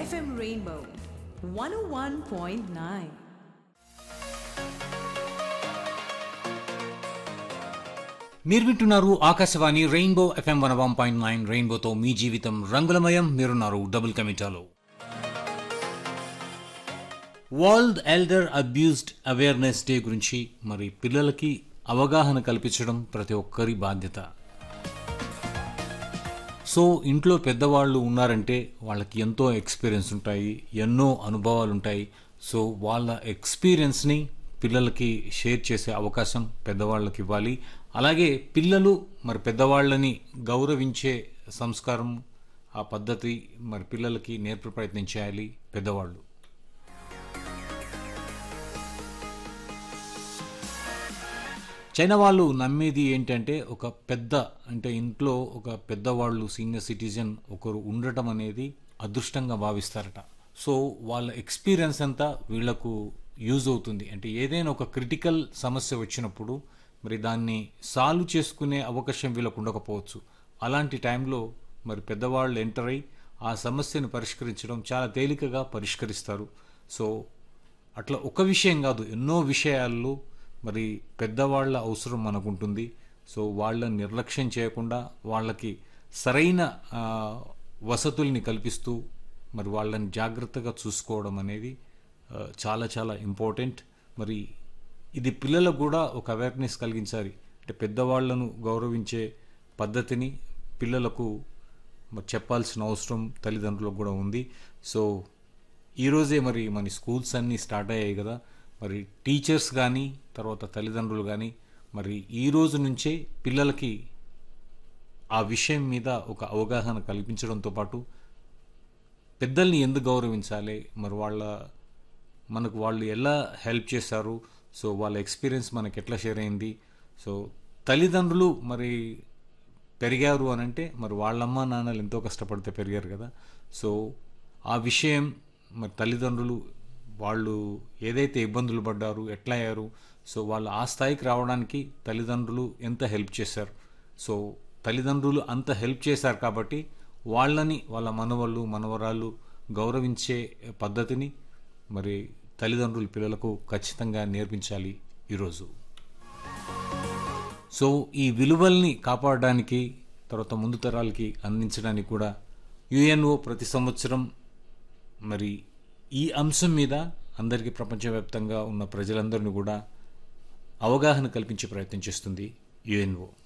FM Rainbow 101.9. మీరు వింటున్నారు Akashvani rainbow FM one one point nine రెయిన్బోతో మీ జీవితం రంగులమయం మీరున్నారు డబుల్ కమిటాలో world elder abused awareness day గురించి మరి పిల్లలకి అవగాహన కల్పించడం ప్రతి ఒక్కరి బాధ్యత సో ఇంట్లో పెద్దవాళ్ళు ఉన్నారంటే వాళ్ళకి ఎంతో ఎక్స్పీరియన్స్ ఉంటాయి ఎన్నో అనుభవాలు ఉంటాయి సో వాళ్ళ ఎక్స్పీరియన్స్ని పిల్లలకి షేర్ చేసే అవకాశం పెద్దవాళ్ళకి ఇవ్వాలి అలాగే పిల్లలు మరి పెద్దవాళ్ళని గౌరవించే సంస్కారం ఆ పద్ధతి మరి పిల్లలకి నేర్పే ప్రయత్నం చేయాలి పెద్దవాళ్ళు చైనా వాళ్ళు నమ్మేది ఏంటంటే ఒక పెద్ద అంటే ఇంట్లో ఒక పెద్దవాళ్ళు సీనియర్ సిటిజన్ ఒకరు ఉండటం అనేది అదృష్టంగా భావిస్తారట సో వాళ్ళ ఎక్స్పీరియన్స్ అంతా వీళ్లకు యూజ్ అవుతుంది అంటే ఏదైనా ఒక క్రిటికల్ సమస్య వచ్చినప్పుడు మరి దాన్ని సాల్వ్ చేసుకునే అవకాశం వీళ్ళకు ఉండకపోవచ్చు అలాంటి టైంలో మరి పెద్దవాళ్ళు ఎంటర్ అయి ఆ సమస్యను పరిష్కరించడం చాలా తేలికగా పరిష్కరిస్తారు సో అట్లా ఒక విషయం కాదు ఎన్నో విషయాల్లో మరి పెద్దవాళ్ళ అవసరం మనకుంటుంది సో వాళ్ళని నిర్లక్ష్యం చేయకుండా వాళ్ళకి సరైన ఆ, వసతుల్ని కల్పిస్తూ మరి వాళ్ళని జాగ్రత్తగా చూసుకోవడం అనేది ఆ, చాలా చాలా ఇంపార్టెంట్ మరి ఇది పిల్లలకు కూడా ఒక అవేర్నెస్ కలిగించాలి అంటే పెద్దవాళ్లను గౌరవించే పద్ధతిని పిల్లలకు మరి చెప్పాల్సిన అవసరం తల్లిదండ్రులకు కూడా ఉంది సో ఈరోజే మరి మన స్కూల్స్ అన్నీ స్టార్ట్ అయ్యాయి కదా మరి టీచర్స్ కానీ తర్వాత తల్లిదండ్రులు కానీ మరి ఈ రోజు నుంచే పిల్లలకి ఆ విషయం మీద ఒక అవగాహన కల్పించడంతో పాటు పెద్దల్ని ఎందుకు గౌరవించాలి మరి వాళ్ళ మనకు వాళ్ళు ఎలా హెల్ప్ చేశారు సో వాళ్ళ ఎక్స్పీరియన్స్ మనకి ఎట్లా షేర్ అయింది సో తల్లిదండ్రులు మరి పెరిగారు అని అంటే మరి వాళ్ళమ్మ నాన్నలు ఎంతో కష్టపడితే పెరిగారు కదా సో ఆ విషయం మరి తల్లిదండ్రులు వాళ్ళు ఏదైతే ఇబ్బందులు పడ్డారు ఎట్లా అయ్యారు సో వాళ్ళు ఆ స్థాయికి రావడానికి తల్లిదండ్రులు ఎంత హెల్ప్ చేశారు సో తల్లిదండ్రులు అంత హెల్ప్ చేశారు కాబట్టి వాళ్ళని వాళ్ళ మనవళ్ళు మనవరాళ్ళు గౌరవించే పద్ధతిని మరి తల్లిదండ్రులు పిల్లలకు ఖచ్చితంగా నేర్పించాలి ఈరోజు సో ఈ విలువల్ని కాపాడడానికి తర్వాత ముందు తరాలకి అందించడానికి కూడా యుఎన్ఓ ప్రతి సంవత్సరం మరి ఈ అంశం మీద అందరికీ ప్రపంచవ్యాప్తంగా ఉన్న ప్రజలందరినీ కూడా అవగాహన కల్పించే ప్రయత్నం చేస్తుంది యుఎన్ఓ